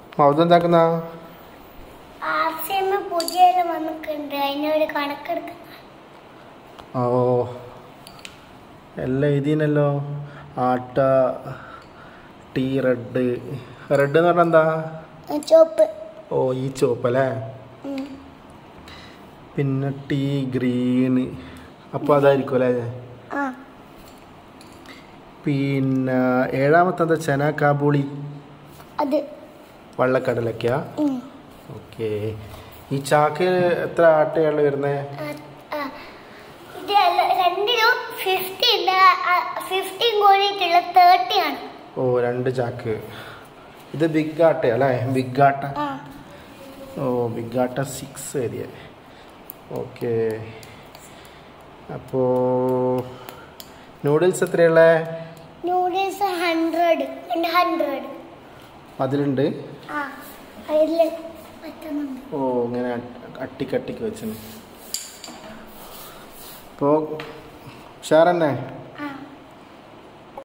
മൗതെന്താക്കുന്ന R C M പുതിയ വന്നിട്ടുണ്ട് അതിനൊരു കണക്കെടുക്കുന്ന ഓ എല്ലാം എഴുതിനല്ലോ ആട്ട ടീ റെഡ് റെഡ് എന്ന് പറഞ്ഞാൽ എന്താ ചോപ്പ് ഓ ഈ ചുവപ്പല്ലേ പിന്നെ ടീ ഗ്രീന് അപ്പോൾ അതായിരിക്കും അല്ലേ ആ പിന്നെ ഏഴാമത്തെ എന്താ ചെന കാബൂളി അത് വള്ളക്കടലൊക്കെയാ ഉം. ഓക്കെ ഈ ചാക്ക് എത്ര ആട്ടയാണ് വരുന്നത് ആ, ആ. ഇത് അല്ല, രണ്ടിലും ഫിഫ്റ്റി ഇല്ല ഫിഫ്റ്റീൻ കോഴിയിട്ടുള്ള തേർട്ടി ആണ് ഓ രണ്ട് ചാക്ക് ഇത് ബിഗ് ആട്ട അല്ലേ ബിഗ് ആട്ട ആ ഓ ബിഗ് ആട്ട സിക്സ് ഏരിയ ഓക്കെ അപ്പോൾ നൂഡിൽസ് എത്രയുള്ള നൂഡിൽസ് ഹൺഡ്രഡ് രണ്ട് ഹൺഡ്രഡ് അതിലുണ്ട് ആ അതിൽ പറ്റുന്നുണ്ട് ഓ ഇങ്ങനെ അട്ടിക്കട്ടിക്ക് വെച്ചു അപ്പോൾ ഉഷാറന്നെ